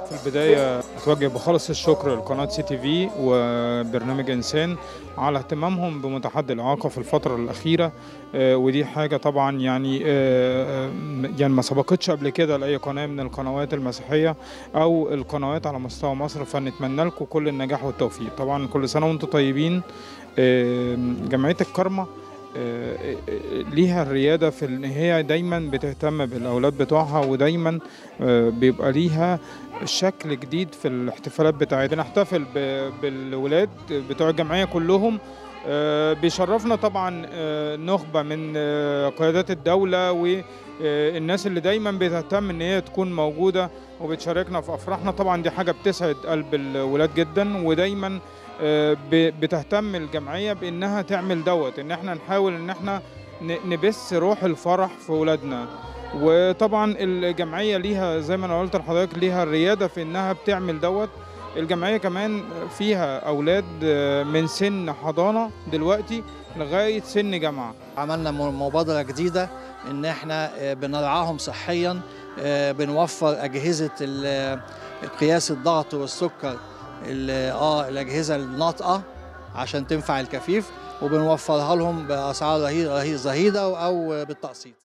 في البداية أتوجه بخالص الشكر لقناة سي تي في وبرنامج إنسان على اهتمامهم بمتحدي الإعاقة في الفترة الأخيرة آه، ودي حاجة طبعا يعني آه، آه، يعني ما سبقتش قبل كده لأي قناة من القنوات المسيحية أو القنوات على مستوى مصر فنتمنى لكم كل النجاح والتوفيق طبعا كل سنة وأنتم طيبين آه، جمعية الكرمة آه، آه، ليها الريادة في إن هي دايما بتهتم بالأولاد بتوعها ودايما آه، بيبقى ليها شكل جديد في الاحتفالات بتاعتنا نحتفل ب- بالولاد بتوع الجمعية كلهم آه، بيشرفنا طبعا آه، نخبة من آه، قيادات الدولة والناس اللي دايما بتهتم ان هي تكون موجودة وبتشاركنا في افراحنا طبعا دي حاجة بتسعد قلب الولاد جدا ودايما آه، ب- بتهتم الجمعية بانها تعمل دوت ان احنا نحاول ان احنا ن- نبث روح الفرح في ولادنا وطبعا الجمعيه ليها زي ما انا قلت لحضرتك ليها الرياده في انها بتعمل دوت الجمعيه كمان فيها اولاد من سن حضانه دلوقتي لغايه سن جامعه عملنا م- مبادرة جديدة إن إحنا آه، بنرعاهم صحيا آه، بنوفر أجهزة ال- قياس الضغط والسكر ال- اه الأجهزة الناطقة عشان تنفع الكفيف وبنوفرها لهم بأسعار رهي- رهي- زهيدة أو بالتقسيط